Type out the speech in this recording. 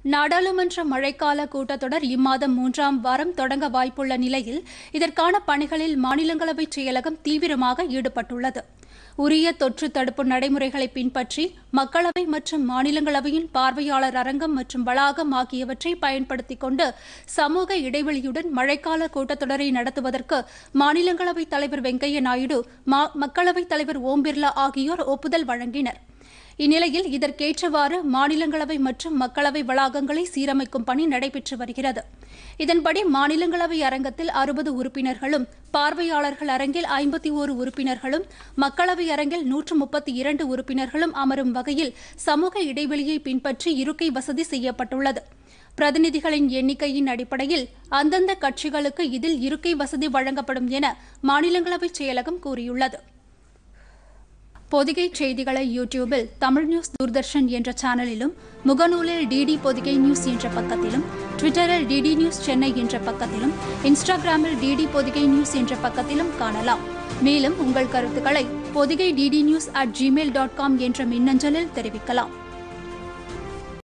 நாடாளுமன்ற மழைக்கால கூட்டத்தொடர் இம்மாதம் மூன்றாம் வாரம் தொடங்க வாய்ப்புள்ள நிலையில் இதற்கான பணிகளில் மாநிலங்களவை செயலகம் தீவிரமாக ஈடுபட்டுள்ளது உரிய தொற்று தடுப்பு நடைமுறைகளை பின்பற்றி மக்களவை மற்றும் மாநிலங்களவையின் பார்வையாளர் அரங்கம் மற்றும் வளாகம் ஆகியவற்றை பயன்படுத்திக் கொண்டு சமூக இடைவெளியுடன் மழைக்கால கூட்டத்தொடரை நடத்துவதற்கு மாநிலங்களவைத் தலைவர் வெங்கையா நாயுடு மக்களவைத் தலைவர் ஓம் பிர்லா ஆகியோர் ஒப்புதல் வழங்கினர் இந்நிலையில் இதற்கேற்றவாறு மாநிலங்களவை மற்றும் மக்களவை வளாகங்களை சீரமைக்கும் பணி நடைபெற்று வருகிறது இதன்படி மாநிலங்களவை அரங்கத்தில் அறுபது உறுப்பினர்களும் பார்வையாளர்கள் அரங்கில் ஐம்பத்தி ஓரு உறுப்பினர்களும் மக்களவை அரங்கில் நூற்று முப்பத்தி இரண்டு உறுப்பினர்களும் அமரும் வகையில் சமூக இடைவெளியை பின்பற்றி இருக்கை வசதி செய்யப்பட்டுள்ளது பிரதிநிதிகளின் எண்ணிக்கையின் அடிப்படையில் அந்தந்த கட்சிகளுக்கு இதில் இருக்கை வசதி வழங்கப்படும் என மாநிலங்களவை செயலகம் கூறியுள்ளது பொதிகை செய்திகளை யூடியூபில் தமிழ் நியூஸ் தூர்தர்ஷன் என்ற சேனலிலும் முகநூலில் டிடி பொதிகை நியூஸ் என்ற பக்கத்திலும் ட்விட்டரில் டிடி நியூஸ் சென்னை என்ற பக்கத்திலும் இன்ஸ்டாகிராமில் டிடி பொதிகை நியூஸ் என்ற பக்கத்திலும் காணலாம் மேலும் உங்கள் கருத்துக்களை Podhigai DD news at Gmail dot com என்ற மின்னஞ்சலில் தெரிவிக்கலாம்